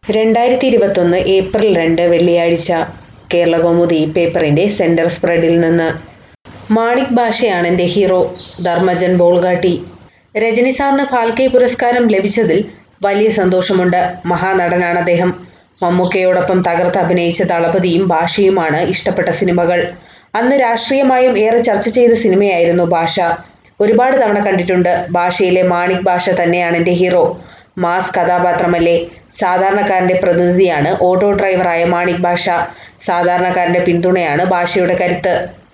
രണ്ടായിരത്തി ഇരുപത്തൊന്ന് ഏപ്രിൽ രണ്ട് വെള്ളിയാഴ്ച കേരളകൗമുദി പേപ്പറിന്റെ സെന്റർ സ്പ്രെഡിൽ നിന്ന് മാണിക് ഭാഷയാണ് എൻ്റെ ഹീറോ ധർമ്മജൻ ബോൾഗാട്ടി രജനി സാറിന് ഫാൽക്കെ പുരസ്കാരം ലഭിച്ചതിൽ വലിയ സന്തോഷമുണ്ട് മഹാനടനാണ് അദ്ദേഹം മമ്മൂക്കയോടൊപ്പം തകർത്ത് അഭിനയിച്ച ദളപതിയും ഭാഷയുമാണ് ഇഷ്ടപ്പെട്ട സിനിമകൾ അന്ന് രാഷ്ട്രീയമായും ഏറെ ചർച്ച ചെയ്ത സിനിമയായിരുന്നു ഭാഷ ഒരുപാട് തവണ കണ്ടിട്ടുണ്ട് ഭാഷയിലെ മാണിക് ഭാഷ തന്നെയാണ് എൻ്റെ ഹീറോ മാസ് കഥാപാത്രമല്ലേ സാധാരണക്കാരന്റെ പ്രതിനിധിയാണ് ഓട്ടോ ഡ്രൈവറായ മാണിക് ഭാഷ സാധാരണക്കാരന്റെ പിന്തുണയാണ് ഭാഷയുടെ കരുത്ത്